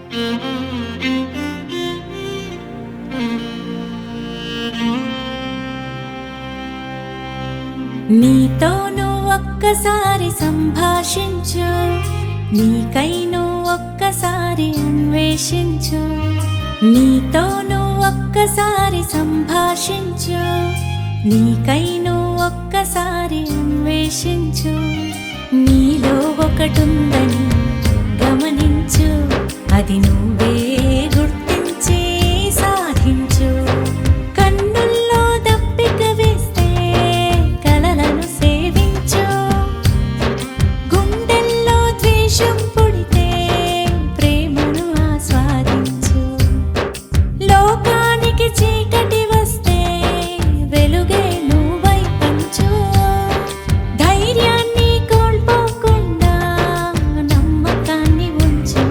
నీతోను ఒక్కసారి సంభాషించు నీకై నువ్వు ఒక్కసారి అన్వేషించు నీతోను ఒక్కసారి సంభాషించు నీకై నువ్వు ఒక్కసారి అన్వేషించు నీలో ఒకటుందని గమనించు అది నువ్వే గుర్తించి సాధించు కన్నుల్లో దప్పిక వేస్తే కలలను సేవించు గుండెల్లో ద్వేషం పుడితే ప్రేమను ఆస్వాదించు లోకానికి చీకటి వస్తే వెలుగే నువ్వై పంచు ధైర్యాన్ని కోల్పోకుండా నమ్మకాన్ని ఉంచు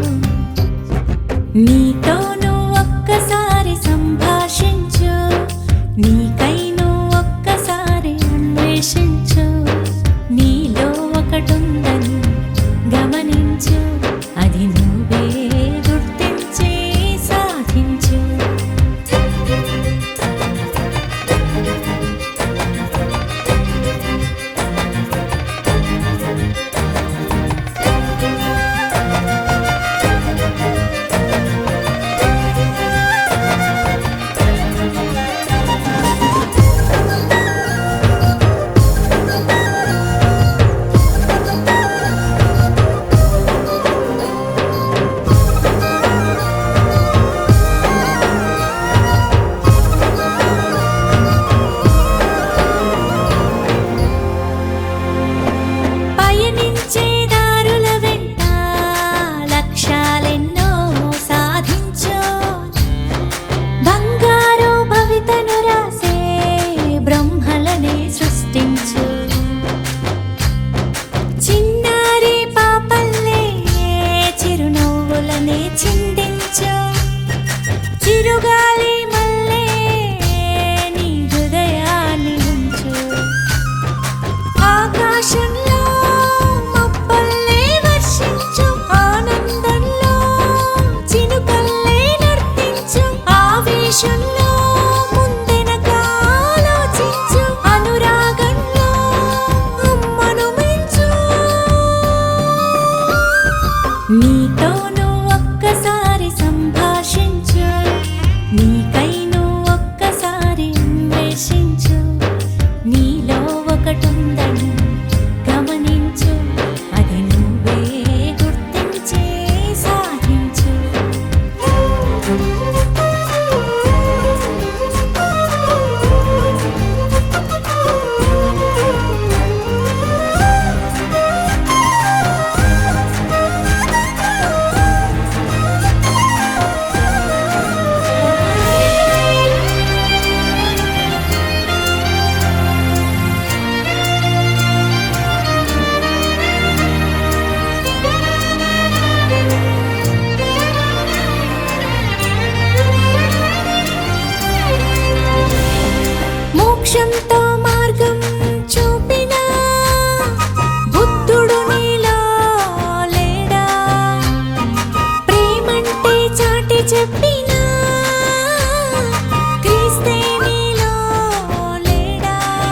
నీతోను ఒక్కసారి సంభాషించు నీకై నువ్వు ఒక్కసారి అన్వేషించు నీలో ఒకటుందని గమనించు అది నువ్వే గుర్తించి సాధించు పయనించే దారుల వెంట లక్ష్యాలెన్నో సాధించు బంగారు భవితను రాసే బ్రహ్మలనే సృష్టించు చిన్నారి పాపల్లే చిరునవ్వులనే చిందించు చిరుగాలి మల్లే నీ హృదయాన్ని ఉంచు ఆకాశంలో మబ్బల్లే వర్షించు ఆనందంలో చినుకల్లే నర్తించు ఆవేశంలో ముందెనక ఆలోచించు అనురాగంలో అమ్మను మించు నీతోను ఒక్కసారి సంభాషించు నీకై నువ్వు ఒక్కసారి అన్వేషించు నీలో ఒకటుందని గమనించు అది నువ్వే గుర్తించి సాధించు మోక్షంతో మార్గం చూపిన బుద్ధుడు నీలో లేడా ప్రేమంటే చాటి చెప్పిన క్రీస్తే నీలో లేడా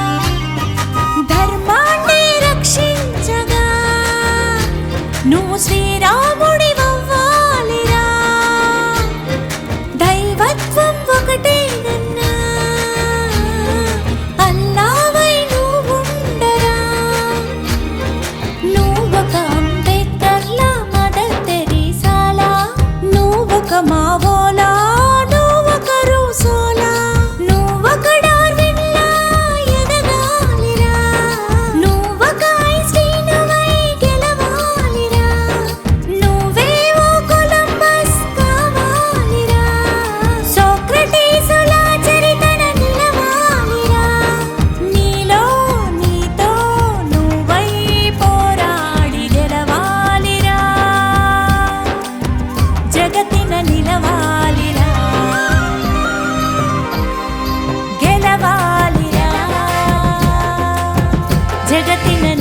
ధర్మాన్ని రక్షించగా నువ్వు శ్రీరాముడి అవ్వాలిరా దైవత్వం ఒకటేనన్నా అల్లావై నువ్వుండరా నువ్వొక అంబేద్కర్లా మదర్ తెరీసాలా నువ్వొక మావోలా నువ్వొక రూసోలా నువ్వొక డార్విన్లా ఎదగాలిరా నువ్వొక ఐన్స్టీనువై గెలవాలిరా నువ్వే ఓ కొలంబస్ కావాలిరా సోక్రటీసులా చరితన నిలవాలిరా నీలో నీతో నువ్వై పోరాడి గెలవాలిరా జగతిన నిలవాలిరా గెలవాలిరా జగతిన